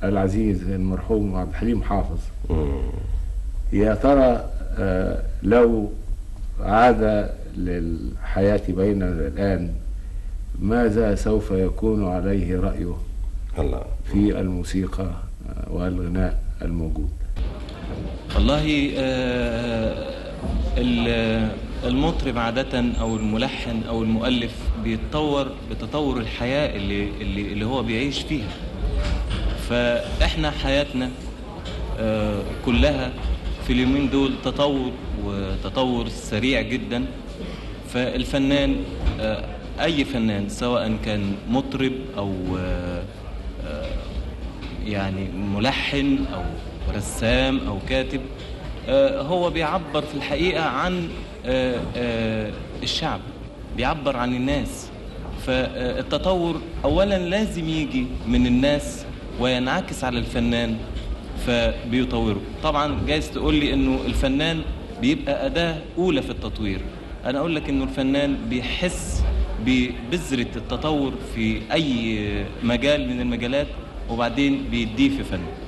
العزيز المرحوم عبد الحليم حافظ يا ترى آه، لو عاد للحياة بيننا الآن ماذا سوف يكون عليه رأيه الله في الموسيقى آه، والغناء الموجود والله آه، ال- المطرب عادة أو الملحن أو المؤلف بيتطور بتطور الحياة اللي, اللي, اللي هو بيعيش فيها فإحنا حياتنا آه، كلها في اليومين دول تطور وتطور سريع جدا فالفنان آه، أي فنان سواء كان مطرب أو آه، آه، يعني ملحن أو رسام أو كاتب آه، هو بيعبر في الحقيقة عن آه، آه، الشعب بيعبر عن الناس فالتطور أولا لازم يجي من الناس وينعكس على الفنان فبيطوره طبعا جايز تقول لي انه الفنان بيبقى أداة أولى في التطوير أنا أقول لك انه الفنان بيحس ببذرة التطور في أي مجال من المجالات وبعدين بيديه في فن